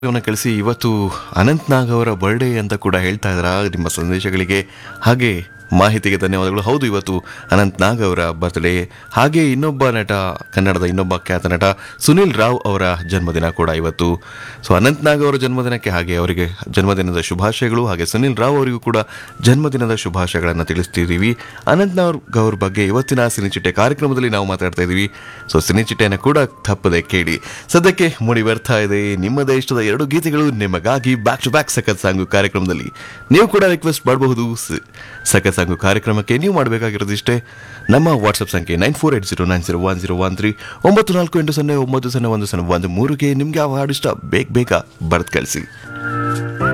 ಅವನ್ನ ಕಳಿಸಿ ಇವತ್ತು ಅನಂತ್ ನಾಗ್ ಅವರ ಬರ್ಡೇ ಅಂತ ಕೂಡ ಹೇಳ್ತಾ ಇದ್ರ ನಿಮ್ಮ ಸಂದೇಶಗಳಿಗೆ ಹಾಗೆ ಮಾಹಿತಿಗೆ ಧನ್ಯವಾದಗಳು ಹೌದು ಇವತ್ತು ಅನಂತ್ ನಾಗ್ ಅವರ ಬರ್ತ್ಡೇ ಹಾಗೆ ಇನ್ನೊಬ್ಬ ನಟ ಕನ್ನಡದ ಇನ್ನೊಬ್ಬ ಖ್ಯಾತ ನಟ ಸುನಿಲ್ ರಾವ್ ಅವರ ಜನ್ಮದಿನ ಕೂಡ ಇವತ್ತು ಸೊ ಅನಂತ್ ನಾಗ್ ಅವರ ಜನ್ಮದಿನಕ್ಕೆ ಹಾಗೆ ಅವರಿಗೆ ಜನ್ಮದಿನದ ಶುಭಾಶಯಗಳು ಹಾಗೆ ಸುನಿಲ್ ರಾವ್ ಅವರಿಗೂ ಕೂಡ ಜನ್ಮದಿನದ ಶುಭಾಶಯಗಳನ್ನು ತಿಳಿಸ್ತಿದ್ದೀವಿ ಅನಂತ್ ನಾಗ್ ಅವ್ರ ಬಗ್ಗೆ ಇವತ್ತಿನ ಸಿನಿಚಿಟ್ಟೆ ಕಾರ್ಯಕ್ರಮದಲ್ಲಿ ನಾವು ಮಾತಾಡ್ತಾ ಇದ್ದೀವಿ ಸೊ ಸಿನಿಚಿಟ್ಟೆನ ಕೂಡ ತಪ್ಪದೆ ಕೇಳಿ ಸದ್ಯಕ್ಕೆ ಮೂಡಿ ಬರ್ತಾ ಇದೆ ನಿಮ್ಮ ಇಷ್ಟದ ಎರಡು ಗೀತೆಗಳು ನಿಮಗಾಗಿ ಬ್ಯಾಕ್ ಟು ಬ್ಯಾಕ್ ಸಖತ್ ಸಾಂಗು ಕಾರ್ಯಕ್ರಮದಲ್ಲಿ ನೀವು ಕೂಡ ರಿಕ್ವೆಸ್ಟ್ ಮಾಡಬಹುದು ಸ- ಸಖತ್ ಸಾಂಗು ಕಾರ್ಯಕ್ರಮಕ್ಕೆ ನೀವು ಮಾಡಬೇಕಾಗಿರೋದು ಇಷ್ಟೇ ನಮ್ಮ ವಾಟ್ಸಪ್ ಸಂಖ್ಯೆ nine four eight zero nine zero one zero one three ಒಂಬತ್ತು ನಾಲ್ಕು ಎಂಟು ಸೊನ್ನೆ ಒಂಬತ್ತು ಸೊನ್ನೆ ಒಂದು ಸೊನ್ನೆ ಒಂದು ಮೂರುಗೆ ನಿಮ್ಗೆ ಯಾವ ಹಾಡು ಇಷ್ಟ ಬೇಗ ಬೇಗ ಬರೆದು ಕಳಿಸಿ